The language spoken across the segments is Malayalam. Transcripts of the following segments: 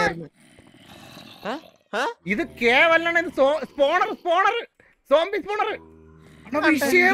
ഉണ്ടായിരുന്നു ഇത് കേവലാണ് ഇത് സ്പോണർ സ്പോണർ സോംബി സ്പോണർ വിഷയം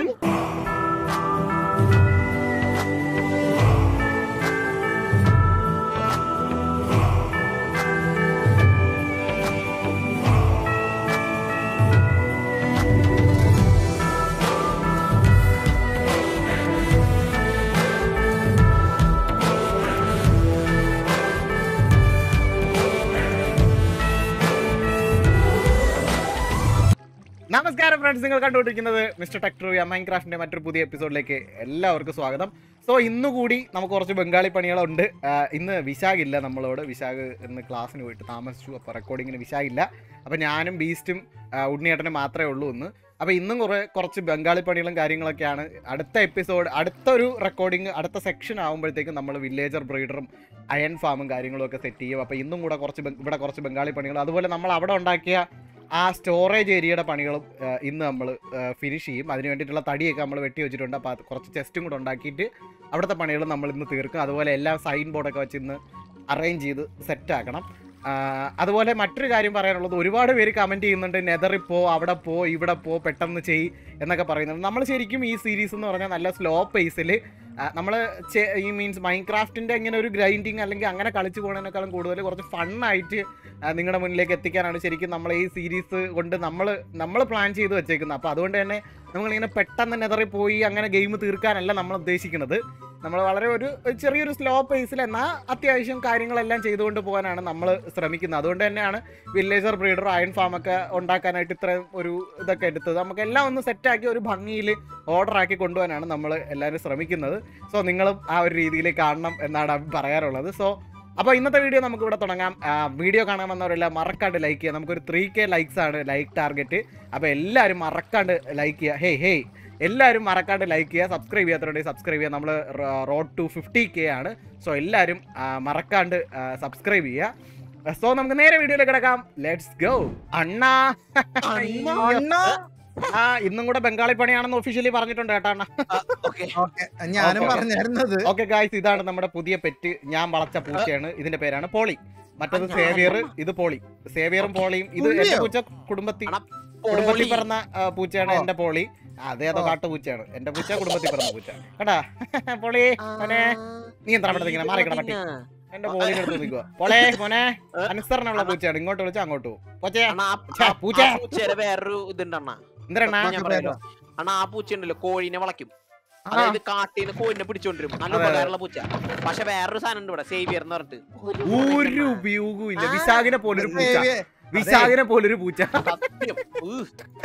നമസ്കാരം ഫ്രണ്ട്സ് നിങ്ങൾ കണ്ടുകൊണ്ടിരിക്കുന്നത് മിസ്റ്റർ ടെക്ട്രൂയ മൈൻക്രാഫ്റ്റിന്റെ മറ്റൊരു പുതിയ എപ്പിസോഡിലേക്ക് എല്ലാവർക്കും സ്വാഗതം സോ ഇന്ന് കൂടി നമുക്ക് കുറച്ച് ബംഗാളി പണികളുണ്ട് ആ, ഇന്ന് വിശാഖ് ഇല്ല നമ്മളോട് വിശാഖ് ഇന്ന് ക്ലാസ്സിന് പോയിട്ട് താമസിച്ചു അപ്പോൾ റെക്കോർഡിങ്ങിന് വിശാഖ് ഇല്ല അപ്പോൾ ഞാനും ബീസ്റ്റും ആ, ഉണ്ണിയേട്ടനും മാത്രമേ ഉള്ളൂ ഇന്ന് അപ്പോൾ ഇന്നും കുറേ കുറച്ച് ബംഗാളി പണികളും കാര്യങ്ങളൊക്കെയാണ് അടുത്ത എപ്പിസോഡ് അടുത്തൊരു റെക്കോർഡിങ് അടുത്ത സെക്ഷൻ ആകുമ്പോഴത്തേക്കും നമ്മൾ വില്ലേജർ ബ്രീഡറും അയൺ ഫാമും കാര്യങ്ങളും ഒക്കെ സെറ്റ് ചെയ്യും അപ്പോൾ ഇന്നും കൂടെ കുറച്ച് ബംഗ്- ഇവിടെ കുറച്ച് ബംഗാളി പണികൾ അതുപോലെ നമ്മൾ അവിടെ ഉണ്ടാക്കിയ ആ സ്റ്റോറേജ് ഏരിയയുടെ പണികളും ആ, ഇന്ന് നമ്മൾ ഫിനിഷ് ചെയ്യും അതിന് വേണ്ടിയിട്ടുള്ള തടിയൊക്കെ നമ്മൾ വെട്ടി വെച്ചിട്ടുണ്ട് അപ്പോൾ അത് കുറച്ച് ചെസ്റ്റും കൂടെ ഉണ്ടാക്കിയിട്ട് അവിടുത്തെ പണികൾ നമ്മൾ ഇന്ന് തീർക്കും അതുപോലെ എല്ലാ സൈൻ ബോർഡൊക്കെ വെച്ച് ഇന്ന് അറേഞ്ച് ചെയ്ത് സെറ്റ് ആക്കണം ആ, അതുപോലെ മറ്റൊരു കാര്യം പറയാനുള്ളത് ഒരുപാട് പേര് കമൻറ്റ് ചെയ്യുന്നുണ്ട് നെതറിൽ പോ അവിടെ പോ ഇവിടെ പോ പെട്ടെന്ന് ചെയ് എന്നൊക്കെ പറയുന്നുണ്ട് നമ്മൾ ശരിക്കും ഈ സീരീസ് എന്ന് പറഞ്ഞാൽ നല്ല സ്ലോ പേസിൽ നമ്മൾ ഈ മീൻസ് മൈൻക്രാഫ്റ്റിൻ്റെ ഇങ്ങനെ ഒരു ഗ്രൈൻഡിങ് അല്ലെങ്കിൽ അങ്ങനെ കളിച്ച് പോകുന്നതിനേക്കാളും കൂടുതൽ കുറച്ച് ഫണ്ണായിട്ട് നിങ്ങളുടെ മുന്നിലേക്ക് എത്തിക്കാനാണ് ശരിക്കും നമ്മൾ ഈ സീരീസ് കൊണ്ട് നമ്മൾ നമ്മൾ പ്ലാൻ ചെയ്ത് വെച്ചേക്കുന്നത് അപ്പോൾ അതുകൊണ്ട് തന്നെ നമ്മളിങ്ങനെ പെട്ടെന്ന് നെതറിൽ പോയി അങ്ങനെ ഗെയിം തീർക്കാനല്ല നമ്മൾ ഉദ്ദേശിക്കുന്നത് നമ്മൾ വളരെ ഒരു ഒരു ചെറിയൊരു സ്ലോ പേസിൽ എന്നാൽ അത്യാവശ്യം കാര്യങ്ങളെല്ലാം ചെയ്തുകൊണ്ട് പോകാനാണ് നമ്മൾ ശ്രമിക്കുന്നത് അതുകൊണ്ട് തന്നെയാണ് വില്ലേജർ ബ്രീഡർ അയൺ ഫാമൊക്കെ ഉണ്ടാക്കാനായിട്ട് ഇത്രയും ഒരു ഇതൊക്കെ എടുത്തത് നമുക്ക് എല്ലാം ഒന്ന് സെറ്റാക്കി ഒരു ഭംഗിയിൽ ഓർഡർ ആക്കി കൊണ്ടുപോകാനാണ് നമ്മൾ എല്ലാവരും ശ്രമിക്കുന്നത് സോ നിങ്ങളും ആ ഒരു രീതിയിൽ കാണണം എന്നാണ് പറയാറുള്ളത് സോ അപ്പോൾ ഇന്നത്തെ വീഡിയോ നമുക്ക് ഇവിടെ തുടങ്ങാം ആ, വീഡിയോ കാണാൻ വന്നവരെല്ലാം മറക്കാണ്ട് ലൈക്ക് ചെയ്യുക നമുക്കൊരു ത്രീ കെ ലൈക്സ് ആണ് ലൈക്ക് ടാർഗറ്റ് അപ്പോൾ എല്ലാവരും മറക്കാണ്ട് ലൈക്ക് ചെയ്യുക ഹേയ് ഹേയ് എല്ലാവരും മറക്കാണ്ട് ലൈക്ക് ചെയ്യുക സബ്സ്ക്രൈബ് ചെയ്യാത്തവരുണ്ടെങ്കിൽ സബ്സ്ക്രൈബ് ചെയ്യുക നമ്മൾ റോഡ് ടു ഫിഫ്റ്റി കെ ആണ് സോ എല്ലാവരും ആ, മറക്കാണ്ട് സബ്സ്ക്രൈബ് ചെയ്യുക സോ നമുക്ക് നേരെ വീഡിയോയിലേക്ക് കിടക്കാം ലെറ്റ്സ് ഗോ അണ്ണാ അണ്ണാ ആ ഇന്നും കൂടെ ബംഗാളി പണിയാണെന്ന് ഒഫീഷ്യലി പറഞ്ഞിട്ടുണ്ട് കേട്ടോ അണ്ണാ ഓക്കെ ഞാനും Okay. പറഞ്ഞിരുന്നത് ഓക്കെ ഗായ്സ് ഇതാണ് നമ്മുടെ പുതിയ പെറ്റ് ഞാൻ വളച്ച പൂച്ചയാണ് ഇതിന്റെ പേരാണ് പോളി മറ്റത് ആ, ഞാൻ സേവിയർ ഇത് പോളി സേവിയറും പോളിയും ഇത് പുള്ളിയോ? എന്റെ പൂച്ച കുടുംബത്തിൽ കുടുംബത്തിൽ പിറന്ന ആ, പൂച്ചയാണ് ഓ. എന്റെ പോളി അതേതോ ഓ. കാട്ടുപൂച്ചയാണ് എന്റെ പൂച്ച കുടുംബത്തിൽ പിറന്ന പൂച്ച കേട്ടാ പോളി മോനെ നീ എന്താ അവിടെ ഇങ്ങനെ മാറിക്കണ പറ്റി എന്റെ പോളിയുടെ അടുത്ത് നിൽക്കുക പോളെ മോനെ അനുസരണമുള്ള പൂച്ചയാണ് ഇങ്ങോട്ട് വിളിച്ചാ അങ്ങോട്ട് പോകും പൂച്ച ഛെ, പൂച്ച. പൂച്ചയുടെ വേറൊരു ഇതുണ്ടണ്ണ എന്തരണ്ണാ ഞാൻ പറയാലോ അണ്ണാ ആ പൂച്ച ഉണ്ടല്ലോ കോഴിനെ വളയ്ക്കും ആ. അതായത് കാട്ടിന്ന് കോഴിനെ പിടിച്ചോണ്ടിരും നല്ല അതെ, അതെ. ഉപകാരമുള്ള പൂച്ച പക്ഷെ വേറൊരു സാധനം ഉണ്ട് ഇവിടെ സേവിയർ എന്ന് പറഞ്ഞിട്ട് ഒരു ഉപയോഗവും ഇല്ല ആ. വിശാഖിനെ പോലൊരു പൂച്ച സേവിയെ- വിശാഖിനെ പോലൊരു പൂച്ച സത്യം ഉഹ്.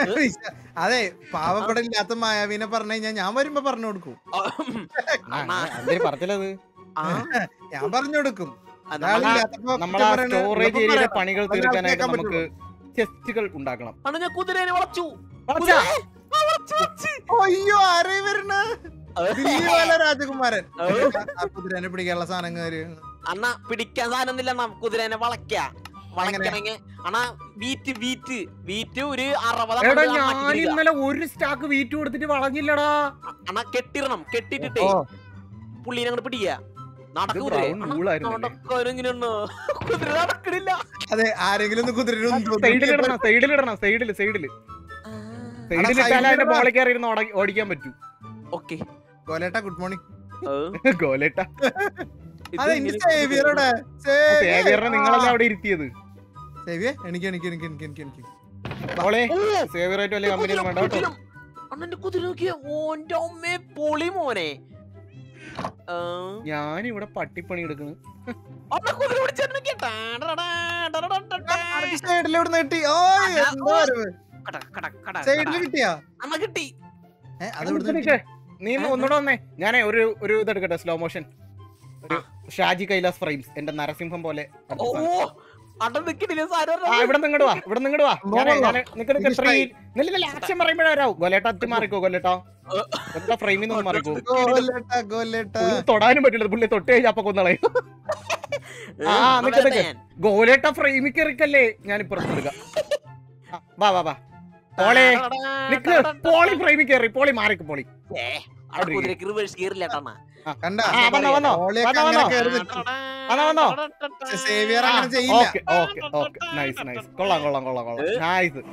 അതെ പാവപ്പെടില്ലാത്ത മായാവിനെ പറഞ്ഞു കഴിഞ്ഞാൽ ഞാൻ വരുമ്പോ പറഞ്ഞു കൊടുക്കും അണ്ണാ, എന്തേലും പറഞ്ഞത് ആ, ഞാൻ പറഞ്ഞു കൊടുക്കും അത് ഒരാൾ അണ്ണാ, ഇല്ലാത്തപ്പോ നമ്മളെ കുറ്റം പറയണ- സ്റ്റോറേജ് ഉള്ളപ്പം ഏരിയയിലെ പറയാം. പണികൾ ഒരാൾക്ക് തീർക്കാനായിട്ട് കേൾക്കാൻ നമുക്ക് ചെസ്റ്റുകൾ ഉണ്ടാക്കണം അണ്ണാ ഞാൻ കുതിരേനെ വളച്ചു വളച്ചാ? ആ, വളച്ചു, വളച്ചു. അയ്യോ ആരേ വരണ ദിലീപ് രാജകുമാരൻ ഓ. ആ കുതിരനെ പിടിക്കാനുള്ള സാധനം കയറി അണ്ണാ പിടിക്കാൻ സാധനം ഒന്നുമില്ല അണ്ണാ കുതിരേനെ വളയ്ക്ക വളയ്ക്കണമെങ്കിൽ അണ്ണാ വീറ്റ് വീറ്റ് വീറ്റ് ഒരു അറുപത് എടാ അമ്പത് ഞാൻ ആക്കിയിട്ടില്ല. ഇന്നലെ ഒരു സ്റ്റാക്ക് വീറ്റ് കൊടുത്തിട്ട് വളഞ്ഞില്ലടാ അണ്ണാ കെട്ടിടണം കെട്ടിട്ടിട്ടേ ഓ പുള്ളീനെ അങ്ങോട്ട് പിടിക്കുക ഇത് നടക്കൂലേ brown wool ആയിരുന്നല്ലേ? നടക്കാനെങ്ങനെയാണ് കുതിര നടക്കണില്ല അതെ ആരെങ്കിലും ഒന്ന് കുതിരനെ ഒന്ന് സൈഡിലിടണം സൈഡിലിടണം സൈഡില് സൈഡില് സൈഡിലിട്ടാലേ side അതിന്റെ ലിടണം. മോളിൽ കയറി ഇരുന്ന് ഓട- ഓടിക്കാൻ പറ്റൂ ഓക്കെ ഗോലേട്ടാ ഗുഡ് മോർണിംഗ് ഗോലേട്ട അതെ ഇനി സേവിയറുടെ സേവിയറിനെ നിങ്ങളല്ലേ അവിടെ ഇരുത്തിയത് സേവിയ എനിക്ക് എനിക്ക് എനിക്ക് എനിക്ക് എനിക്ക് എനിക്ക് മോളെ സേവിയറായിട്ട് വലിയ കമ്പനിയൊന്നും വേണ്ട കേട്ടോ അണ്ണന്റെ കുതിര നോക്കിയ ഓന്റെ അമ്മേ പൊളി മോനെ ആ, ഞാനിവിടെ പട്ടിപ്പണി എടുക്കണ് അണ്ണ കുതിര പിടിച്ചെടുക്ക്. ടാ, ടാ, ടാ, ടാ, ടാ, ടാ, ടാ. സൈഡിൽ എവിടെ കിട്ടി ഓ അതാ, എന്താ വരവ് കട, കട, കട, സൈഡിൽ കട. കിട്ടിയാ അണ്ണ കിട്ടി ഏ, അത് ഇവിടുന്ന് നിക്ക്. നീ ഒന്ന് ഒന്നുകൂടെ വന്നേ ഞാനേ ഒരു ഒരു ഇതെടുക്കട്ടെ സ്ലോ മോഷൻ ഒരു ഷാജി കൈലാസ് ഫ്രെയിംസ് എന്റെ നരസിംഹം പോലെ ഓ അണ്ണൻ നിക്കണില്ല സാരം ആ ഇവിടെ നിങ്ങട് വാ ഇവിടെ നിങ്ങട് വാ ഞാനേ ഞാൻ നിക്ക് നിക്ക് ഇത് ത്രീ നില്ല നില്ല ആക്ഷൻ പറയുമ്പോഴേ വരാവൂ ഗൊലേട്ട അത്തി മാറിക്കോ ഗൊല്ലേട്ടാ എന്താ ഫ്രെയിമിൽ നിന്ന് മാറിക്കോ ഗോലേട്ടാ ഗോലേട്ടാ പുള്ളി തൊടാനും പറ്റില്ല പുള്ളി തൊട്ട് കഴിഞ്ഞാൽ അപ്പൊ കൊന്നളയും ആ, നിക്ക് നിക്ക്. ഗോലേട്ട ഫ്രെയിമിൽ കയറിക്കല്ലേ ഞാൻ ഇപ്പുറത്ത് എടുക്കാം ആ, വാ വാ വാ പോളെ നിക്ക് പോളി ഫ്രെയിമിൽ കയറി പോളി മാറിക്ക് പോളി കുതിരക്ക് റിവേഴ്സ് കയറില്ല അണ്ണ കണ്ട ആ, വന്നോ, വന്നോ. ഓളിയൊക്കെ വന്നോ, അങ്ങനെ വന്നോ. കേറി നിൽക്കും വന്നോ, വന്നോ. സേവിയർ അങ്ങനെ ചെയ്യില്ല okay okay okay nice nice കൊള്ളാം കൊള്ളാം കൊള്ളാം കൊള്ളാം നൈസ്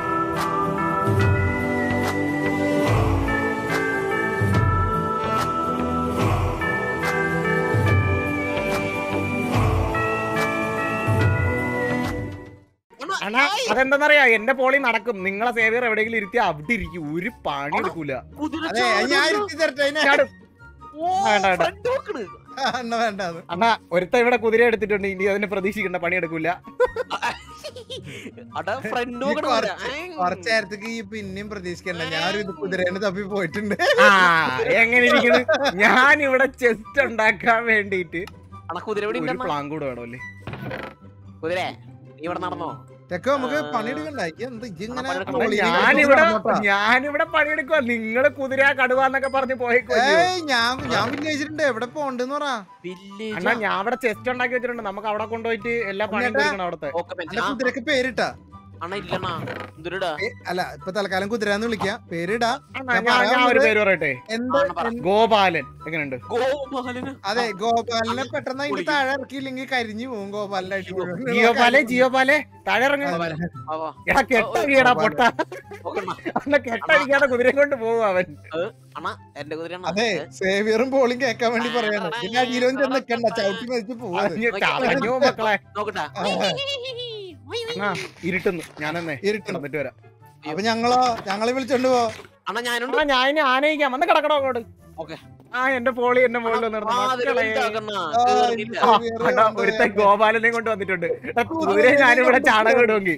അണ്ണാ അതെന്താന്നറിയാ എന്റെ പോളി നടക്കും നിങ്ങളെ സേവിയർ എവിടെയെങ്കിലും ഇരുത്തി അവിടെ ഇരിക്കും ഒരു പണി എടുക്കൂല അതെ ഞാൻ ഇരുത്തി തരട്ടെ അതിനെ ചാടും. വേണ്ട, വേണ്ട. ആ, എന്നാ വേണ്ട അത് അണ്ണാ ഒരുത്ത ഇവിടെ കുതിര എടുത്തിട്ടുണ്ട് ഇനി അതിനെ പ്രതീക്ഷിക്കേണ്ട പണി എടുക്കൂല ഫ്രണ്ട് ഈ കുറച്ച് കുറച്ച് നേരത്തേക്ക് ഈ പിന്നെയും പ്രതീക്ഷിക്കണ്ട ഞാനൊരു ഇത് കുതിരേനെ തപ്പി പോയിട്ടുണ്ട് ആ എങ്ങനെ ഇരിക്കുന്നു ഞാൻ ഇവിടെ ചെസ്റ്റ് ഉണ്ടാക്കാൻ വേണ്ടിട്ട് അണ കുതിര ഇവിടെ ഒരു ഉണ്ടെന്നാ. പ്ലാൻ കൂടെ വേണമല്ലേ കുതിരേ നീ ഇവിടെ നടന്നോ തെക്കോ നമുക്ക് പണിയെടുക്കണ്ട ഇയ്യ് എന്ത് ഇയ്യ് ഇങ്ങനെ പണിയെടുക്കണം. ട്രോളിനെ ഞാനിവിടെ നടന്നോട്ടാ. ഞാനിവിടെ പണിയെടുക്കുക നിങ്ങള് കുതിര കടുവാന്നൊക്കെ പറഞ്ഞ് പോയിക്കോ ഏയ് ഞാൻ ഞാൻ വില്ലേജിലുണ്ട് എവിടെ പോണ്ടെന്ന് പറ വില്ലേജ് അണ്ണാ ഞാൻ അവിടെ ചെസ്റ്റ് ഉണ്ടാക്കി വെച്ചിട്ടുണ്ട് നമുക്ക് അവിടെ കൊണ്ടുപോയിട്ട് എല്ലാ പണിയും എന്നിട്ടാ? തീർക്കണം അവിടത്തെ അല്ല കുതിരക്ക് പേരിട്ടാ അണ ഇല്ലണ്ണാ എന്തൊരുടാ ഏ, അല്ല ഇപ്പൊ തൽക്കാലം കുതിരാന്ന് വിളിക്കാം പേരിടാ അണ്ണാ, ഞാൻ ഞാൻ ഞാൻ ഒരു പറയാൻ പേര് പറയട്ടെ എന്ത് ആ, പറ. എന്ത്- ഗോപാലൻ എങ്ങനെയുണ്ട് ഗോപാലന് അതെ ഗോപാലിനെ പെട്ടെന്ന് അതിന്റെ താഴെ ഇറക്കിയില്ലെങ്കിൽ കരിഞ്ഞു പോകും ഗോപാലിന്റെ അടി മുഴുവൻ. ജിയോപാലെ ജിയോപാലെ താഴെ ഇറങ്ങ അതെ. ആവാ. എടാ കെട്ടടിയടാ പൊട്ട നോക്കണ്ണ. അന്ന കെട്ടടിക്കാതെ കുതിരയും കൊണ്ട് പോകും അവൻ അണ എന്റെ കുതിരയാണ് അതെ സേവിയറും പോളും കേൾക്കാൻ വേണ്ടി പറയാണ് ഇതിന്റെ അടിയിലൊന്നും ചെന്ന് നിക്കണ്ട ചവിട്ടി മരിച്ച് പോവാ അറിഞ്ഞ് കളഞ്ഞു മക്കളെ നോക്കട്ടെ അണ്ണാ ഇരുട്ടുന്നു ഞാനെന്നേ ഇരുട്ടുന്നു. കിടന്നിട്ട് വരാം അപ്പൊ ഞങ്ങളോ ഞങ്ങളെ വിളിച്ചോണ്ട് പോ അണ്ണ ഞാനുണ്ട് അണ്ണാ ഞാൻ ഇനി ആനയിക്കാം വന്ന് കിടക്കണോ അങ്ങോട്ട് ഓക്കെ. ആ എന്റെ പോളി എന്റെ മുകളിൽ നിർന്നു മക്കളെ ആ, കേറിയില്ല. ഇത് സേവിയറ് അണ്ണാ കൊണ്ട് ഒരുത്ത പോയാ. ഗോപാലനെയും കൊണ്ട് വന്നിട്ടുണ്ട് എടാ, കുതിരയെ ഞാനിവിടെ ചാണകം ഇടുമെങ്കിൽ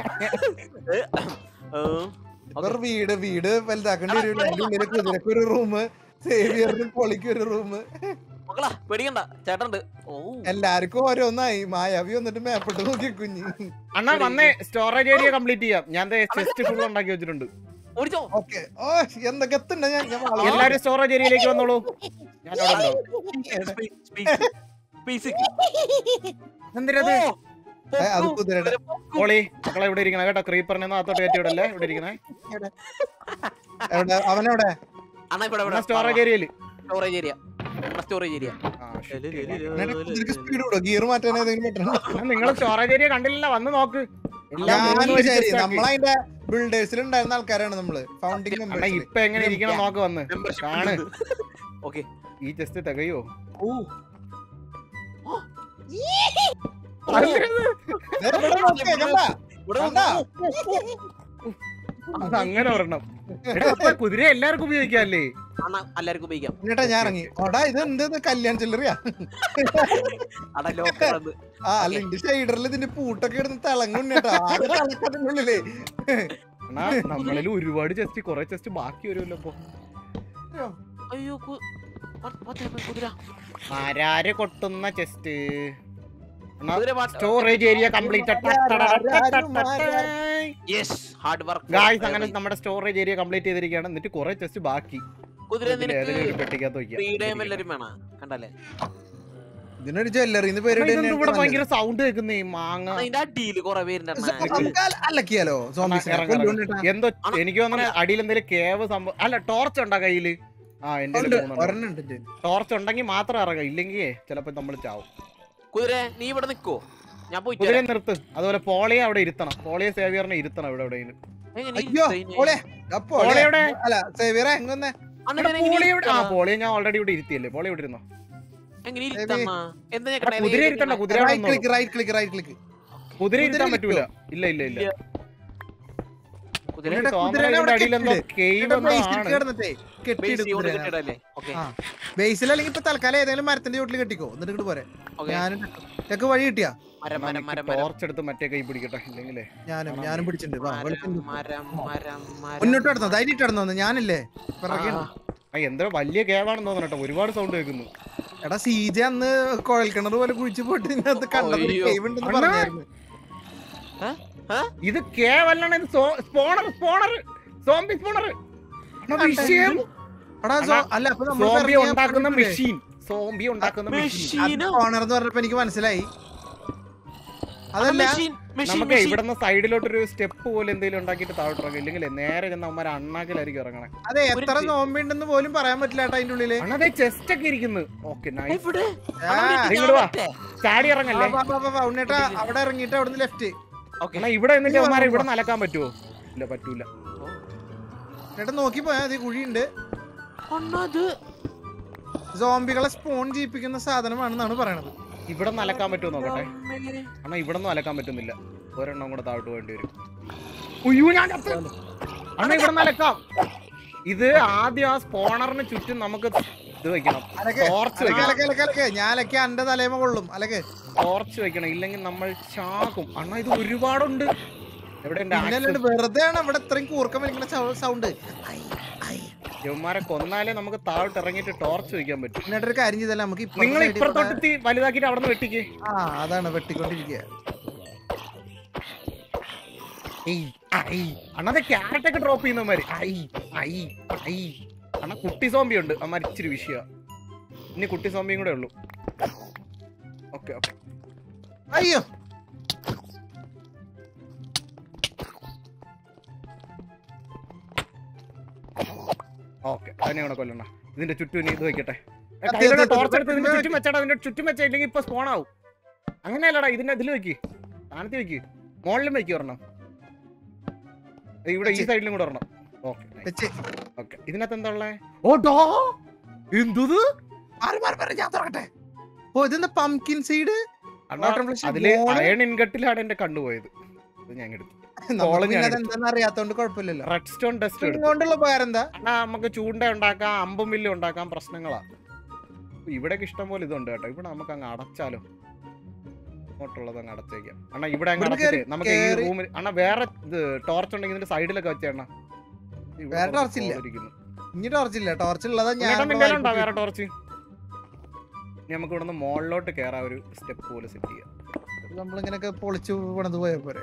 ഇവർ വീട് വീട് വലുതാക്കേണ്ടി വരില്ല അതിന്റെ ഉള്ളില് കുതിരക്ക് ഒരു റൂം സേവിയറിനും പൊളിക്ക് ഒരു റൂം മക്കളാ പേടിക്കണ്ട ചേട്ടണ്ട് ഓ എല്ലാവർക്കും ഓരോന്നായി മായാവി വന്നിട്ട് മേപ്പിട്ട് നോക്കി കുഞ്ഞി അണ്ണാ വന്നേ സ്റ്റോറേജ് ഏരിയ കംപ്ലീറ്റ് ചെയ്യാം ഞാൻ ചെസ്റ്റ് ഫുൾ ഉണ്ടാക്കി വെച്ചിട്ടുണ്ട് ഓടിച്ചോ ഓക്കെ ഓ എന്തൊക്കെ എത്തുണ്ട് ഞാൻ ഞാൻ വള- എല്ലാരും സ്റ്റോറേജ് ഏരിയയിലേക്ക് വന്നോളൂ ഞാൻ അവിടെ ഉണ്ടാവും ബേസിക് എന്തിനത് ഏ, അത് കുതിരയുടെ പോളി മക്കളെ ഇവിടെ ഇരിക്കണ കേട്ടോ ക്രീപ്പറിനെ അകത്തോട്ട് കയറ്റി വിടല്ലേ ഇവിടെ ഇരിക്കണേ എവിടെ അവനെവിടെ അണ്ണാ ഇവിടെ ഇവിടെ സ്റ്റോറേജ് ഏരിയയില് സ്റ്റോറേജ് ഏരിയ സ്റ്റോറേജ് ഏരിയ കുതിരക്ക് സ്പീഡ് കൂടോ ഗിയർ മാറ്റാൻ ഏതെങ്കിലും പറ്റണോ നിങ്ങൾ സ്റ്റോറേജ് ഏരിയ കണ്ടില്ല വന്ന് നോക്ക് എല്ലാം മൂന്ന് ഞാനും വരി ശരി chest ആക്കി. നമ്മളതിന്റെ ബിൽഡേഴ്സിൽ ഉണ്ടായിരുന്ന ആൾക്കാരാണ് നമ്മള് ഫൗണ്ടിങ് അണ്ണാ മെമ്പേഴ്സ് ഇപ്പൊ എങ്ങനെ ഇരിക്കണം നോക്ക് വന്ന് കാണ് ഓക്കെ ഈ ചെസ്റ്റ് തികയോ ഓ ഇവിടെ കണ്ടാ? അത് അങ്ങനെ ഒരെണ്ണം എടാ, ഇപ്പൊ കുതിര എല്ലാവർക്കും ഉപയോഗിക്കാല്ലേ അണ്ണാ എല്ലാവർക്കും ഉപയോഗിക്കാം എന്നിട്ടാ ഞാൻ ഇറങ്ങി ഓടാ ഇത് എന്ത് ഇത് കല്യാൺ ചില്ലറിയാ അടാ ലോക്കർ അത് ആ അല്ല ഇന്റെ ഷെയ്ഡറിൽ ഇതിന്റെ പൂട്ടൊക്കെ ഇടുന്ന തിളങ്ങുന്നേട്ടാ ആകെ തിളക്കത്തിന്റെ ഉള്ളിലേ അണ്ണാ നമ്മളിൽ ഒരുപാട് ചെസ്റ്റ് കുറെ ചെസ്റ്റ് ബാക്കി വരുമല്ലോ ഇപ്പൊ അയ്യോ കു- what- what happened? കുതിര ആരാര് കൊട്ടുന്ന ചെസ്റ്റ് കുതിര പാട്ട് storage area complete yes hard work guys അങ്ങനെ നമ്മുടെ സ്റ്റോറേജ് ഏരിയ കംപ്ലീറ്റ് ചെയ്തിരിക്കുകയാണ് എന്നിട്ട് കുറെ ചെസ്റ്റ് ബാക്കി കുതിര ഇതിൽ നിനക്ക് ഏതെങ്കിലും ഒരു പെട്ടിക്കകത്ത് ഫ്രീഡം വയ്ക്കാം എല്ലാരും വേണം കണ്ടല്ലേ ഇതിനൊരു ജ്വല്ലറിന്ന് അണ്ണാ, ഇതെന്ത് ഇവിടെ ഭയങ്കര സൗണ്ട് കേൾക്കുന്നേ മാങ്ങ അതിന്റെ അടിയില് കൊറേ പേരുണ്ട് അണ്ണാ. അല്ലക്കിയാലോ സോംബീസിനെ ഇറങ്ങ്, കൊല്ലുകൊണ്ടിട്ടാ എന്തോ എനിക്ക് തോന്നുന്നു അടിയിൽ എന്തെങ്കിലും കേവ് സംഭവം അല്ല ടോർച്ച് ഉണ്ടാ കയ്യില് ആ എന്റെ ഉണ്ട് ഒരെണ്ണം ഉണ്ട് ഇതിന്റെ. ടോർച്ച് ഉണ്ടെങ്കിൽ മാത്രം ഇറങ്ങാം ഇല്ലെങ്കിൽ ചിലപ്പോ നമ്മൾ ചാവും കുതിര നീ ഇവിടെ നിക്കോ ഞാൻ പോയിട്ട് കുതിരയെ വരാം. നിർത്ത് അതുപോലെ പോളിയെ അവിടെ ഇരുത്തണം പോളിയെ സേവിയറിനെ ഇരുത്തണം ഇവിടെ എവിടെയെങ്കിലും എങ്ങനെ അയ്യോ ഇരുത്താ ഓളെ അപ്പോ പോളി എവിടെ അല്ല സേവിയറെ എങ്ങനെ അണ്ണാ, എടാ, ഞാൻ എങ്ങനെ പോളി എവിടെ ആ ഇരുത്താ? പോളിയെ ഞാൻ ഓൾറെഡി ഇവിടെ ഇരുത്തിയല്ലേ പോളി ഇവിടെ ഇരുന്നോ എങ്ങനെ ഇരുത്തണ്ണാ? എന്താ ഞാൻ എടാ, കണ്ടേ? കുതിര ഇരുത്തണ്ട കുതിര അവിടെ റൈറ്റ് നിന്നോളൂ. Click right click right click കുതിര ഇരുത്താൻ കുതിര പറ്റൂല ഇല്ല ഇല്ല ഇല്ല ഇല്ല. കുതിര കുതിരയുടെ തോന്നണ ഇവിടെ അടിയിൽ എന്തോ കേവ് എന്തോ ആണ് കിടന്നിട്ടേ ബേസ് ചെയ്ത് കെട്ടിയിടും കെട്ടിടല്ലേ? ഓക്കേ, ആ. ബേസിൽ അല്ലെങ്കിൽ ഇപ്പൊ തൽക്കാലം ഏതെങ്കിലും മരത്തിന്റെ ചോട്ടിൽ കെട്ടിക്കോ എന്നിട്ട് ഇങ്ങോട്ട് പോരെ ഓക്കേ. ഞാനും തെക്ക് വഴി കിട്ടിയാ മരം, മരം, മരം, മരം. ടോർച്ച് എടുത്ത് മറ്റേ കൈ പിടിക്കട്ടെ ഇല്ലെങ്കിലേ ഞാനും ഞാനും പിടിച്ചിട്ടുണ്ട് വാ, മരം, വെളുപ്പിന് മരം, മരം, മരം. മുന്നോട്ട് കിടന്നോ ധൈര്യം കിടന്നോ ഞാനില്ലേ പിറകെ ആ, ആ എന്തോ വലിയ കേവാണെന്ന് തോന്നണം കേട്ടോ ഒരുപാട് സൗണ്ട് കേൾക്കുന്നു എടാ സീജ അന്ന് കുഴൽ കിണർ പോലെ കുഴിച്ചു പോയിട്ട് ഇതിനകത്ത് കണ്ടപ്പോ അയ്യോ. cave ഉണ്ടെന്ന് അണ്ണാ. പറഞ്ഞായിരുന്നു ഇത് കേവല്ലാണ് ഇത് സ്പോണർ സ്പോണർ സോംബി സ്പോണർ വിഷയം എടാ സോ- അല്ല അപ്പൊ നമ്മൾ സോംബി ഉണ്ടാക്കുന്ന മെഷീൻ സോംബി ഉണ്ടാക്കുന്ന മെഷീൻ മെഷീനോ? ഓണർ എന്ന് പറഞ്ഞപ്പോ എനിക്ക് മനസ്സിലായി അതല്ല മെഷീൻ മെഷീൻ നമുക്ക് മെഷീൻ ഇവിടുന്ന് സൈഡിലോട്ടൊരു സ്റ്റെപ്പ് പോലെ എന്തെങ്കിലും ഉണ്ടാക്കിയിട്ട് താഴോട്ട് ഇറങ്ങും ഇല്ലെങ്കിൽ നേരെ ചെന്ന് അവന്മാർ അണ്ണാക്കിലായിരിക്കും ഇറങ്ങണേ അതെ എത്ര നോമ്പി ഉണ്ടെന്ന് പോലും പറയാൻ പറ്റില്ല കേട്ടോ അതിന്റെ ഉള്ളില് അണ്ണാതെ ചെസ്റ്റ് ഒക്കെ ഇരിക്കുന്നു ഓക്കെ നൈസ് എവിടെ ആ, ഇങ്ങോട്ട് വാ. ചാടി ഇറങ്ങല്ലേ വാ, വാ, വാ, വാ, ഉണ്ണേട്ടാ അവിടെ ഇറങ്ങിയിട്ട് അവിടുന്ന് ലെഫ്റ്റ് ഓക്കെ അണ്ണാ ഇവിടെ എന്നിട്ട് ഇങ്ങ് വാ, അവന്മാരെ ഇങ്ങ് ഇവിടെ നലക്കാൻ പറ്റുമോ ഇല്ല പറ്റൂല എന്നിട്ട് നോക്കി പോയാ മതി കുഴിയുണ്ട് അണ്ണത് സോംബികളെ സ്പോൺ ചെയ്യിപ്പിക്കുന്ന സാധനമാണെന്നാണ് പറയണത് ഇവിടെ നലക്കാൻ പറ്റുമോ നോക്കട്ടെ അണ്ണാ ഇവിടെ ഒന്നും അലക്കാൻ പറ്റുന്നില്ല ഒരെണ്ണം കൂടെ താഴോട്ട് വേണ്ടി വരും ഉയ്യോ ഞാൻ ചത്ത്. അണ്ണാ ഇവിടെ നലക്കാം ഇത് ആദ്യം ആ സ്പോണറിന് ചുറ്റും നമുക്ക് ഇത് വെക്കണം അലക്കെ, ടോർച്ച് അലക്കെ, വെക്കണം അലക്കെ, അലക്കെ, അലക്കെ. ഞാൻ അലക്കെ അന്റെ തലേമ കൊള്ളും അലക്കെ ടോർച്ച് വെക്കണം ഇല്ലെങ്കിൽ നമ്മൾ ചാകും അണ്ണാ ഇത് ഒരുപാടുണ്ട് എവിടെ എന്റെ പിന്നല്ലാണ്ട് വെറുതെ ആണ് ഇവിടെ ഇത്രയും കൂർക്കം വലിക്കുന്ന സൗണ്ട് യവന്മാരെ കൊന്നാലേ നമുക്ക് താഴോട്ട് ഇറങ്ങിയിട്ട് ടോർച്ച് വെക്കാൻ പറ്റും എന്നിട്ടൊരു കാര്യം ചെയ്തല്ല നമുക്ക് ഇപ്പുറത്തെ നിങ്ങൾ side കൂടെ- ഇപ്പുറത്തോട്ട് വലുതാക്കിയിട്ട് അവിടെ നിന്ന് വെട്ടിക്ക് ആ അതാണ് വെട്ടിക്കൊണ്ടിരിക്കുക അണ്ണാതെ ക്യാരറ്റ് ഒക്കെ ഡ്രോപ്പ് ചെയ്യുന്നവന്മാര് ഐ ഐ ഐ അണ്ണാ കുട്ടി സോംബി ഉണ്ട് അമ്മ ഇച്ചിരി വിഷയ ഇനി കുട്ടി സോംബിയും കൂടെ ഉള്ളൂ ഓക്കെ ഓക്കെ അയ്യോ ഓക്കെ അതിനെ കൂടെ കൊല്ലണ ഇതിന്റെ ചുറ്റും ഇനി ഇത് വെക്കട്ടെ അതെ, കയ്യിലുള്ള അതെ, ടോർച്ച് എടുത്ത് ഇതിന്റെ അതെ. ചുറ്റും വെച്ചടാ അതിന്റെ ചുറ്റും വെച്ച ഇല്ലെങ്കിൽ ഇപ്പൊ സ്പോൺ ആവും അങ്ങനെയല്ലടാ ഇതിന്റെ ഇതിൽ വെക്ക് സ്ഥാനത്ത് വെക്ക് മുകളിലും വെക്ക് ഒരെണ്ണം ദേ ഇവിടെ ഈ സൈഡിലും കൂടെ ഒരെണ്ണം ഓക്കെ വെച്ച് ഓക്കെ ഇതിനകത്ത് എന്താ ഉള്ളേ ഓ ഡോ എന്തത് മാറി മാറി മാറി ഞാൻ തുറക്കട്ടെ ഓ ഇതെന്താ പംകിൻ സീഡ് അണ്ണാ അതില് അയൺ ഇൻകട്ടിലാണ് എന്റെ കണ്ടുപോയത് ഇത് ഞാൻ എടുത്തു കോളനി ആണ് എന്താന്ന് അറിയാത്തോണ്ട് കുഴപ്പമില്ലല്ലോ റെഡ് സ്റ്റോൺ ടെസ്റ്റ് എടുത്തു കൊണ്ടുള്ള ഉപകാരം എന്താ അണ്ണാ നമുക്ക് ചൂണ്ട ഉണ്ടാക്കാം അമ്പും വില്ലും ഉണ്ടാക്കാം പ്രശ്നങ്ങളാ ഇവിടേക്ക് ഇഷ്ടം പോലെ ഇതുണ്ട് കേട്ടോ ഇവിടെ നമുക്ക് അങ്ങ് അടച്ചാലോ അങ്ങോട്ടുള്ളത് അങ്ങ് അടച്ചേക്കാം അണ്ണാ ഇവിടെ അങ്ങ് ഇവിടെ അടച്ചിട്ട് കേറി- നമുക്ക് ഈ കേറി- റൂമിൽ അണ്ണാ വേറെ ഇത് ടോർച്ച് ഉണ്ടെങ്കിൽ ഇതിന്റെ സൈഡിലൊക്കെ വെച്ചേ അണ്ണാ ഇവിടെ വേറെ കുറച്ച് torch ഇല്ല. hole ഇരിക്കുന്നു. ഇനി ടോർച്ച് ഇല്ല ടോർച്ച് ഉള്ളതാ ഞാൻ ഉണ്ണിയേട്ടൻ ഇവിടെ നിന്റെ ഉണ്ടോ വാരി വേറെ ടോർച്ച് ഇനി നമുക്ക് ഇവിടെ നിന്ന് മുകളിലോട്ട് കയറാൻ ഒരു സ്റ്റെപ്പ് പോലെ സെറ്റ് ചെയ്യാം നമ്മളിങ്ങനെയൊക്കെ പൊളിച്ചു പണിത് പോയ പോരെ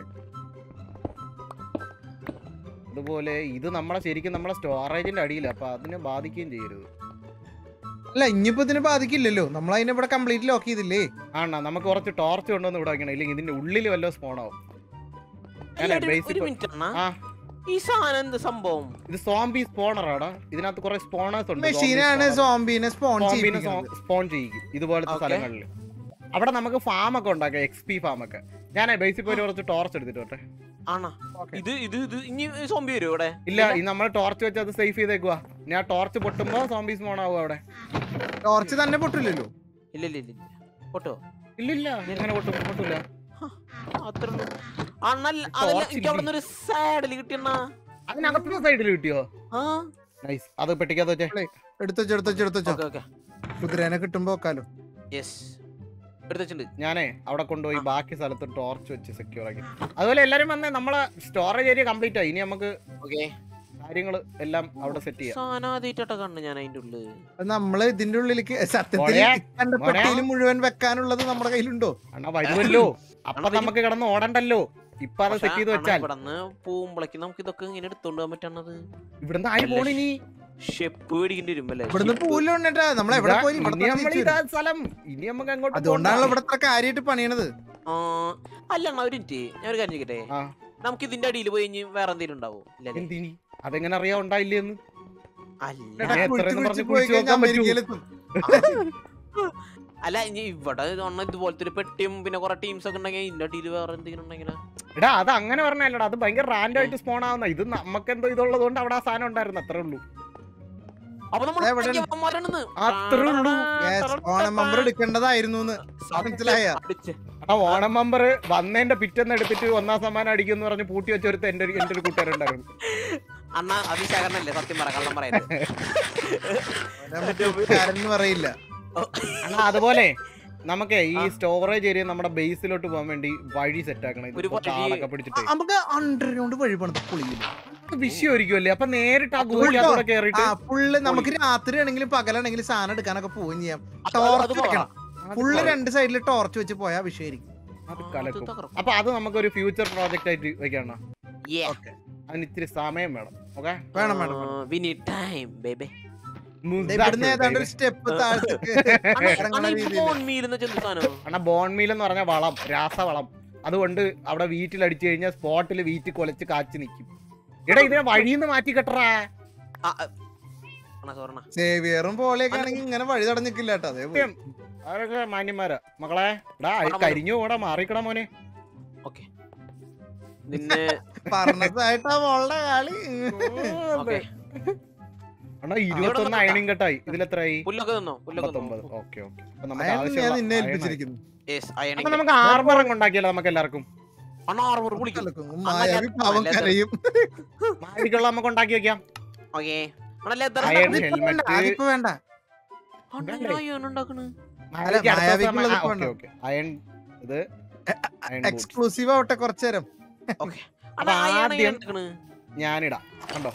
അതുപോലെ ഇത് നമ്മളെ ശരിക്കും നമ്മളെ സ്റ്റോറേജിന്റെ അടിയില്ല അപ്പൊ അതിനെ ബാധിക്കുകയും ചെയ്യരുത് അല്ല ഇനിയിപ്പോ ഇതിന് ബാധിക്കില്ലല്ലോ നമ്മൾ അതിനെ ഇവിടെ കംപ്ലീറ്റ് ലോക്ക് ചെയ്തില്ലേ ആണോ നമുക്ക് കുറച്ച് ടോർച്ച് കൊണ്ടുവന്ന് ഇവിടെ വെക്കണം ഇല്ലെങ്കിൽ ഇതിന്റെ ഉള്ളിൽ വല്ല സ്പോൺ ആവും അല്ല, ഞാനേ ഒരു- basic- ഒരു മിനിറ്റ് അണ്ണാ ആ ഈ സാധനം എന്ത് സംഭവം ഇത് സോംബി സ്പോണറാടാ ഇതിനകത്ത് കുറെ സ്പോണേഴ്സ് ഉണ്ട് മെഷീനാണ് സോംബീനെ സ്പോൺ സോംബിനെ ചെയ്യിപ്പിക്കുന്നത് സ്പോൺ ചെയ്യിക്കും ഇതുപോലത്തെ Okay. സ്ഥലങ്ങളിൽ അവിടെ നമുക്ക് ഫാം ഒക്കെ ഉണ്ടാക്കാം എക്സ് പി ഫാം ഒക്കെ ഞാൻ ബേസിക് പോയി കുറച്ച് ടോർച്ച് എടുത്തിട്ട് വരട്ടെ ആണാ Okay. ഇത് ഇത് ഇത് ഇനി സോംബി വരും ഇവിടെ ഇല്ല ഈ നമ്മൾ ടോർച്ച് വെച്ച് അത് സേഫ് ചെയ്തേക്കുവാ ഞാൻ ടോർച്ച് പൊട്ടുമ്പോ സോംബി സ്പോൺ ആവും അവിടെ ടോർച്ച് തന്നെ പൊട്ടില്ലല്ലോ ഇല്ല ഇല്ല ഇല്ല ഇല്ല. പൊട്ടോ ഇല്ലില്ല അങ്ങനെ പൊട്ടും പൊട്ടില്ല അത്ര അണ്ണല്ല അതല്ല Torch എനിക്ക് അവിടെ നിന്ന് ഒരു സാഡിൽ കിട്ടിയണ്ണ അതിനകത്തുള്ള സൈഡിൽ കിട്ടിയോ ആ നൈസ് അത് പെട്ടിക്കാത്ത വെച്ചേ എടുത്തോ എടുത്തോ എടുത്തോ ഓക്കെ ഓക്കെ കുതിരേനെ കിട്ടുമ്പോ വെക്കാലോ യെസ് എടുത്തുണ്ട് ഞാനേ അവിടെ കൊണ്ടുപോയി ബാക്കി സ്ഥലത്ത് ടോർച്ച് വെച്ച് സെക്യൂർ ആക്കി അതുപോലെ എല്ലാരും വന്നേ നമ്മളെ സ്റ്റോറേജ് ഏരിയ കംപ്ലീറ്റ് ആയി ഇനി നമുക്ക് ഓക്കെ കാര്യങ്ങൾ എല്ലാം അവിടെ സെറ്റ് ചെയ്യാം സാധനാദ്യമായിട്ടാ കണ്ണ് ഞാൻ അതിന്റെ ഉള്ളില് അത് നമ്മള് ഇതിന്റെ ഉള്ളിലേക്ക് സത്യത്തിൽ മോളെ, കണ്ട പെട്ടിയിൽ മുഴുവൻ വെക്കാനുള്ളത് നമ്മുടെ കയ്യിലുണ്ടോ അണ്ണാ വരുമല്ലോ അപ്പൊ അണ്ണാ, നമുക്ക് കിടന്ന് ഓടണ്ടല്ലോ ഇപ്പൊ അത് സെറ്റ് ചെയ്ത് വെച്ചാൽ ഇവിടന്ന് പോകുമ്പോഴേക്ക് നമുക്ക് ഇതൊക്കെ ഇങ്ങനെ എടുത്തോണ്ട് പോകാൻ പറ്റണത് ഇവിടുന്ന് ആര് പോണിനി ഷെപ്പ് മേടിക്കേണ്ടി വരും അല്ലേ ഇവിടുന്ന് ഷെപ്പ്. പോലും ഉണ്ടേട്ടാ നമ്മൾ എവിടെ പോയി ഇവിടെ ഇനി തന്നെ നമ്മൾ തിരിച്ച് ഇതാ വരും. സ്ഥലം ഇനി നമുക്ക് അങ്ങോട്ട് അതുകൊണ്ടാണല്ലോ ഇവിടെ ഇത്ര കാര്യമായിട്ട് പണിയണത് ആ, അല്ല അണ്ണാ ഒരു മിനിറ്റ് ഞാൻ ഒരു കാര്യം ചോദിക്കട്ടെ ആ. നമുക്ക് ഇതിന്റെ അടിയിൽ പോയി കഴിഞ്ഞ് വേറെ എന്തെങ്കിലും ഉണ്ടാവോ ഇല്ലല്ലേ എന്തിനി അതെങ്ങനെ അറിയാൻ ഉണ്ടായില്ലെന്ന് അല്ല ചേട്ടാ, ഞാൻ കുഴിച്ച് എത്രയെന്ന് കുഴിച്ച് പറഞ്ഞ് പോയി കുഴിച്ച് കഴിഞ്ഞാൽ നോക്കാൻ പറ്റൂ. അമേരിക്കയിലെത്തും. അല്ല ഇനി ഇവിടെ ഒന്ന ഇതുപോലത്തെ ഒരു പെട്ടിയും പിന്നെ കുറെ ടീംസ് ഒക്കെ ഉണ്ടെങ്കിൽ ഇതിന്റെ അടിയിൽ വേറെ എന്തെങ്കിലും ഉണ്ടെങ്കിൽ എടാ അത് അങ്ങനെ പറഞ്ഞല്ലടാ അത് ഭയങ്കര റാൻഡം ആയിട്ട് സ്പോൺ ആവുന്ന ഇത് നമുക്ക് എന്തോ ഇതുള്ളത് കൊണ്ട് അവിടെ ആ സാധനം ഉണ്ടായിരുന്നു അത്രേ ഉള്ളൂ അപ്പൊ നമ്മൾ എവിടെ? പയ്യന്മാരാണെന്ന്. അത്രേ ഉള്ളൂ. Yes, ഓണം മെമ്പർ എടുക്കേണ്ടതായിരുന്നു എന്ന് മനസ്സിലായ അടിച്ച്. ആ ഓണം മെമ്പർ വന്നതിന്റെ പിറ്റേന്ന് എടുത്തിട്ട് ഒന്നാം സമ്മാനം അടിക്കും എന്ന് പറഞ്ഞ് പൂട്ടി വെച്ചൊരുത്ത എന്റെ ഒരു- എന്റെ ഒരു കൂട്ടുകാരുണ്ടായിരുന്നു അണ്ണ അഭിഷേകനല്ലേ സത്യം പറ കള്ളം പറയുന്നത് എന്ന് പറയില്ല അണ്ണാ അതുപോലെ നമുക്ക് ഈ സ്റ്റോറേജ് ഏരിയ നമ്മുടെ ബേസിലോട്ട് പോകാൻ വേണ്ടി വഴി സെറ്റ് ആക്കണം ഇത് ഒരു കുറച്ച് വഴി- ആളൊക്കെ പിടിച്ചിട്ട് നമുക്ക് അണ്ടർഗ്രൗണ്ട് വഴി പണിത് പൊളിയില്ല വിഷയമായിരിക്കുമല്ലേ അപ്പൊ നേരിട്ട് ആ ഗുഹയ്ക്കകത്തൂടെ ആ കേറിയിട്ട് ഫുള്ള് നമുക്ക് രാത്രി ആണെങ്കിലും പകലാണെങ്കിലും സാധനം എടുക്കാനൊക്കെ പോവുകയും ചെയ്യാം അത് അത് ടോർച്ച് പോകാം. വെക്കണം ഫുള്ള് രണ്ട് സൈഡിൽ ടോർച്ച് വെച്ച് പോയാ വിഷയമായിരിക്കും അത് ആ, കലക്കും അത് തകർക്കും. അപ്പൊ അത് നമുക്കൊരു ഫ്യൂച്ചർ പ്രോജക്റ്റ് ആയിട്ട് വെക്കണം Yeah. അതിന് ഇത്തിരി സമയം വേണം ഓക്കെ വേണം വേണം ആ, we need time, baby. ദേ ഇവിടുന്ന് ഏതാണ്ട് ഒരു സ്റ്റെപ്പ് താഴത്തേക്ക് അണ്ണാ, ഇറങ്ങണ അണ്ണാ, ഈ രീതിയില്. bone meal എന്ന് വെച്ചാ എന്ത് സാധനം? അണ്ണാ ബോൺ മീൽ എന്ന് പറഞ്ഞ വളം രാസവളം അതുകൊണ്ട് അവിടെ വീട്ടിൽ അടിച്ചു കഴിഞ്ഞാൽ സ്പോട്ടിൽ വീട്ടിൽ കൊലച്ച് കാച്ചു നിൽക്കും എടാ ഇതിനെ വഴിന്ന് മാറ്റി കെട്ടറാ ആ, ആ. അണ്ണാ സോറണ സേവിയറും പോലെയൊക്കെ ആണെങ്കിൽ ഇങ്ങനെ വഴി തടഞ്ഞിക്കില്ല കേട്ടോ അതേ സത്യം. അവരൊക്കെ മാന്യന്മാരാ മക്കളെ എടാ അത് കരിഞ്ഞു കൂടാ മാറിക്കടാ മോനെ ഓക്കെ നിന്നെ പറഞ്ഞതായിട്ടാ മോളുടെ കളി ഓക്കെ അണ്ണാ ഇരുപത്തൊന്ന് അയണിങ് കെട്ടായി ഇതിലെത്രയായി പുല്ലൊക്കെ തന്നോ പുല്ലൊക്കെ പത്തൊമ്പത് തന്നോ ഓക്കെ ഓക്കെ അപ്പൊ നമുക്ക് അയാൾ ഞാൻ ആവശ്യമുള്ള നിന്നെ iron ആയി. ഏൽപ്പിച്ചിരിക്കുന്നു യെസ് അപ്പൊ അയണിങ് നമുക്ക് ആർമർ അങ്ങ് ഉണ്ടാക്കിയല്ലോ നമുക്ക് എല്ലാവർക്കും അണ്ണാ ആർമർ കുളിക്കും മായാവി പാവം leather. കരയും മാവിക്കുള്ള നമുക്ക് ഉണ്ടാക്കി വെക്കാം ഓക്കെ അണ്ണാ ലെതർ അയൺ അതിപ്പോ വേണ്ട, ഹെൽമെറ്റ് അതിപ്പോ വേണ്ട അണ്ണാ ഉണ്ടാക്കണ് അല്ല, മായാവിക്കുള്ളത് ഇപ്പൊ വേണ്ട. അയൺ ഇത് iron boots. എക്സ്ക്ലൂസീവ് ആവട്ടെ കുറച്ചു നേരം ഓക്കെ അണ്ണാ അയൺ ആദ്യം- ഉണ്ടാക്കണ് ഞാനിടാം കണ്ടോ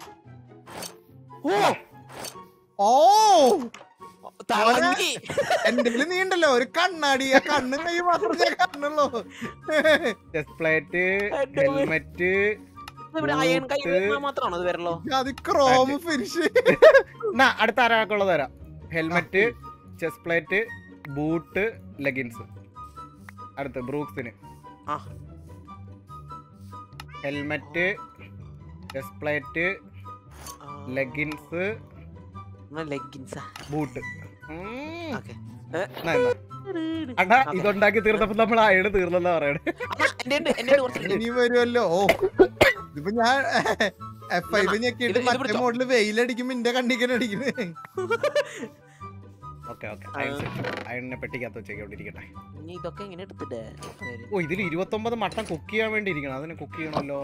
ഓ ഓ തളങ്ങി എന്റെ നീ ഉണ്ടല്ലോ ഒരു കണ്ണാടി ആ കണ്ണും കൈ മാത്രം ഞാൻ കാണുള്ളൂ ചെസ്റ്റ് പ്ലേറ്റ് എന്റെ ഹെൽമെറ്റ് ഇവിടെ അയൺ കൈ ബൂട്ട്. മാത്രമാണോ അത് വരല്ലോ അത് ക്രോം ഫിനിഷ് എന്നാ അടുത്ത ആരാക്കുള്ളത് തരാം helmet chest plate boot leggings അടുത്ത് ബ്രൂക്സിന് ആ. ഹെൽമെറ്റ് ചെസ്റ്റ് പ്ലേറ്റ് ലെഗിൻസ് ലെഗിൻസാ ബൂട്ട് ഓക്കെ അണ്ണാ ഇതുണ്ടാക്കി തീർന്നപ്പോ നമ്മൾ അയണ് തീർന്നെന്നാ പറയണേ എന്റെ ഉണ്ട് എന്റെ ഉണ്ട് കുറച്ചുണ്ട് ഇനി വരുമല്ലോ ഓ ഇതിപ്പോ ഞാൻ എഫ് ഐ ഇത് ഞെക്കിയിട്ട് ഇത് മറ്റേ പിടിച്ചോ. മോഡില് വെയിലടിക്കുമ്പോ എന്റെ കണ്ണിക്കൻ അടിക്കുന്നത് ഓക്കെ ഓക്കെ അയണിനെ പെട്ടിക്കകത്ത് വെച്ചേക്കൊണ്ടിരിക്കട്ടെ ഇനി ഇതൊക്കെ എങ്ങനെ എടുത്തിട്ട് ഓ ഇതിൽ ഇരുപത്തൊമ്പത് മട്ടൻ കുക്ക് ചെയ്യാൻ വേണ്ടി ഇരിക്കണം അതിന് കുക്ക് ചെയ്യണമല്ലോ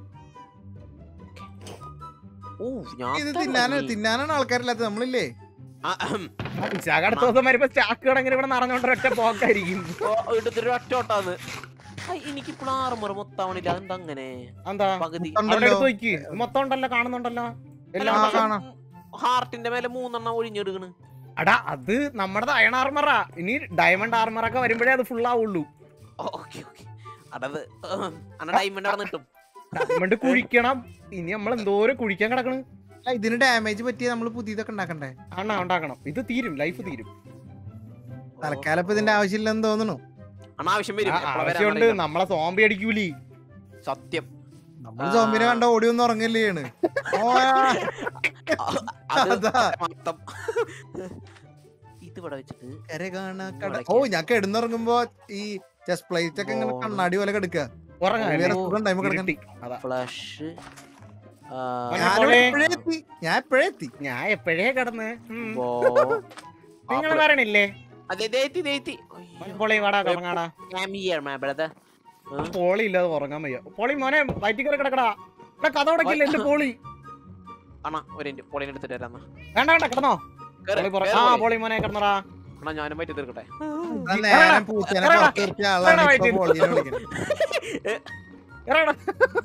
ഓ ഞാൻ ഇത് തളങ്ങി. തിന്നാനാണ് തിന്നാനാണ് ആൾക്കാരില്ലാത്തത് നമ്മളില്ലേ ആ, അഹം. വിശാഖ അടുത്ത ദിവസം വരുമ്പോ ചാക്ക് കടങ്ങനെ ഇവിടെ നടന്നുകൊണ്ട് ഒറ്റ പോക്കായിരിക്കും ഓ, എടുത്തിട്ട് ഒറ്റോട്ടാന്ന് എനിക്കിപ്പോൾ ആറുമുറ മൊത്താവണില്ല അതെന്താ അങ്ങനെ എന്താ പകുതി അവിടെ ഉണ്ടല്ലോ എടുത്ത് നോക്കി മൊത്തം ഉണ്ടല്ലോ കാണുന്നുണ്ടല്ലോ എല്ലാം ആ, ഉണ്ട്. കാണാം. ഹാർട്ടിന്റെ മേലെ മൂന്നെണ്ണം ഒഴിഞ്ഞെടുക്കണ് അടാ അത് നമ്മുടെ അയൺ ആർമറാ ഇനി ഡയമണ്ട് ആർമറൊക്കെ വരുമ്പോഴേ അത് ഫുൾ ആവുള്ളൂ ഓക്കെ ഓക്കെ അടത് അന്ന ഡയമണ്ട് അവിടെ നിട്ടും ഡയമണ്ട് കുഴിക്കണം ഇനി നമ്മൾ എന്തോരം കുഴിക്കാൻ കിടക്കണ് അല്ല, ഇതിന് ഡാമേജ് പറ്റിയ നമ്മൾ പുതിയതൊക്കെ ഉണ്ടാക്കണ്ടേ അണ്ണാ ഉണ്ടാക്കണം ഇത് തീരും ലൈഫ് തീരും തൽക്കാലം ഇപ്പൊ ഇതിന്റെ ആവശ്യമില്ലെന്ന് തോന്നുന്നു അനാവശ്യം വരും ആ, എപ്പളാ വരാന്ന് ആവശ്യമുണ്ട് അറിയില്ല. നമ്മളെ സോംബി അടിക്കൂലേ സത്യം നമ്മൾ സോമ്പിനെ കണ്ട ഓടി ഒന്ന് ഉറങ്ങല്ലേ ചെയ്യണ്. ഓ, അത് അതാ മൊത്തം ഇത് ഇവിടെ വെച്ചിട്ട് കര കാണാ കട ഇവിടെ ഓ ഞാൻ കിടന്നുറങ്ങുമ്പോ ഈ ചെസ്റ്റ് പ്ലേറ്റ് ഒക്കെ ഇങ്ങനെ ഓ. കണ്ണാടി പോലെ കിടക്കുക ഉറങ്ങാൻ വേറെ സുഖം ടൈം കിടക്കാൻ ഇരുട്ടി. അതാ ഫ്ലഷ് മോനെ, ഞാൻ പോലെ. എപ്പോഴേ എത്തി ഞാൻ എപ്പോഴേ എത്തി ഞാൻ എപ്പോഴേ കിടന്ന് ഉം. ബോ നിങ്ങൾ വരണില്ലേ അതെ ദേത്തി ദേത്തി പോളി വാടാ കറങ്ങാടാ ബ്രദർ പോളി ഇല്ലാതെ ഉറങ്ങാൻ വയ്യ പോളി മോനെ വയറ്റി കയറി കിടക്കടാ ഇവിടെ കഥ ഉടക്കില്ല എന്റെ പോളി അണ്ണാ ഒരു മിനിറ്റ് പൊളിനെ എടുത്തിട്ട് വരാം വേണ്ട വേണ്ട കിടന്നോ പോളി പുറ- ആ പോളി മോനെ കിടന്നടാ അണ്ണാ ഞാനും പറ്റി തീർക്കട്ടെ ഞാൻ നേരം പൂച്ചേനെ ഇറങ്ങടാ. പുറത്ത് നിർത്തിയ ആളാണ് ഇറങ്ങടാ ഇപ്പൊ വയറ്റിൽ. ബോളിനെ വിളിക്കുന്നത് ഇറങ്ങടാ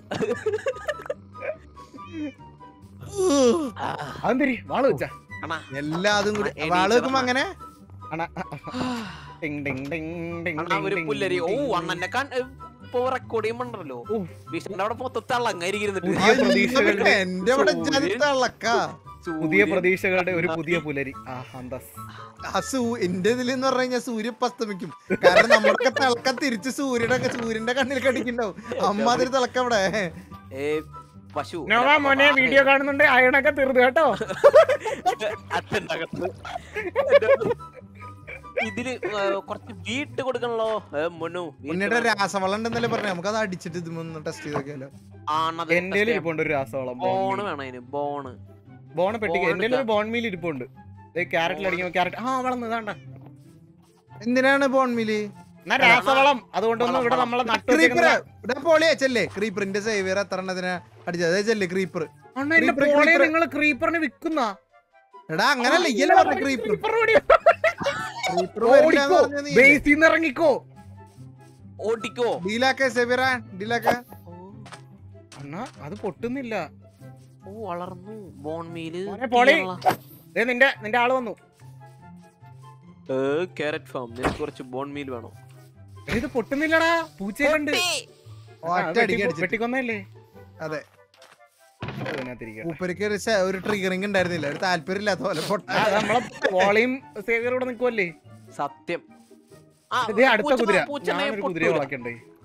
ആ, അതെന്തിരി വാള് വെച്ചാ അണ്ണാ എല്ലാതും കൂടി ആ, വാള് എണീച്ചതാ. വെക്കുമ്പോ അങ്ങനെ അണ്ണാ ടിങ് ടിങ് ടിങ് ടിങ് അണ്ണാ ഒരു ടിങ് പുല്ലരി ഓ ടിങ് അണ്ണന്റെ കൺ ഇപ്പൊ റെക്കോർഡ് ചെയ്യുമ്പോണ്ടല്ലോ ഓ. വിഷ്ണുന്റെ അവിടെ മൊത്തം തള്ളങ്ങായിരിക്കുന്നിട്ട് പുതിയ പ്രതീക്ഷകളുടെ എന്റെ ഇവിടെ സൂര്യൻ. ചതിത്തള്ളക്ക പുതിയ പ്രതീക്ഷകളുടെ ഒരു പുതിയ പുലരി ആ അന്തസ് ആ സൂ എന്റെ ഇതിൽ എന്ന് പറഞ്ഞു കഴിഞ്ഞാൽ സൂര്യ ഇപ്പൊ അസ്തമിക്കും കാരണം നമ്മളൊക്കെ തിളക്കം തിരിച്ച് സൂര്യയുടെ ഒക്കെ സൂര്യന്റെ കണ്ണിൽ കടിക്കണ്ടാവും അമ്മ അതിൽ തിളക്കം അവിടെ ഏ പശു നോവാ മോനെ വീഡിയോ കാണുന്നുണ്ട് അയണൊക്കെ തീർന്നു കേട്ടോ അച്ഛനകത്ത് ഇതില് ഏ, കുറച്ച് വീട്ട് കൊടുക്കണല്ലോ ഏ, മൊന്നു വീട്ട് ഉണ്ണിയുടെ വേണം. രാസവളം ഉണ്ടെന്നല്ലേ പറഞ്ഞു നമുക്ക് അത് അടിച്ചിട്ട് ഇതൊന്ന് ടെസ്റ്റ് ചെയ്ത് നോക്കിയാലോ ആ, അണ്ണാ, അത് എന്റെ test ഇരിപ്പുണ്ട് ഒരു രാസവളം ബോണ് വേണം അതിന് ബോണ് ബോണ് പെട്ടി ബോൺ എന്റെ ഒരു ബോൺ മീൽ ഇരിപ്പുണ്ട് ക്യാരറ്റിൽ അടിക്കുമ്പോ ക്യാരറ്റ് ആ വളർന്നു ഇതാണ്ട എന്തിനാണ് ബോൺമില് എന്നാ രാസവളം അതുകൊണ്ടൊന്നും ഇവിടെ നമ്മളെ നട്ടു ക്രീപ്പർ ഇവിടെ പോളിയാ ചെല്ലേ ക്രീപ്പറിന്റെ സേവിയർ എത്ര എണ്ണത്തിനാ അടിച്ചത് അതേ ചെല്ലേ ക്രീപ്പർ creeper, creeper. നിങ്ങൾ ക്രീപ്പറിന് വിൽക്കുന്ന എടാ അങ്ങനല്ല ഇയ്യല്ലേ പറഞ്ഞ ക്രീപ്പർ ക്രീപ്പർ ബേസിൽ നിന്ന് ഇറങ്ങിക്കോ ഓടിക്കോ ഡീലാക്ക സേവിയറ ഡീലാക്ക ഓ, അണ്ണാ അത് പൊട്ടുന്നില്ല ഓ വളർന്നു ബോൺ മീല് മോനെ പോളി. ദേ നിന്റെ നിന്റെ ആള് വന്നു കാരറ്റ് ഫാം നിനക്ക് കുറച്ച് ബോൺ മീൽ വേണോ എടാ, ഇത് പൊട്ടുന്നില്ലടാ പൂച്ചയെ കണ്ട് ഒറ്റ അടിക്ക് അടിച്ചിട്ട് വെട്ടിക്കൊന്നല്ലേ അതെ അതിനകത്തിരിക്കട്ടെ മൂപ്പർക്ക് ഒരു സ- ഒരു ട്രിഗറിങ് ഉണ്ടായിരുന്നില്ല ഒരു താല്പര്യം ഇല്ലാത്ത പോലെ പൊട്ട ആ, അത് നമ്മളെ പോളിയും സേവിയർ ഇവിടെ നിൽക്കുമല്ലേ സത്യം ആ, ഇത് അടുത്ത പൂച്ച- കുതിര പൂച്ചനെ ഞാനൊരു കുതിരയെ പൊട്ടൂല. വളക്കണ്ടേ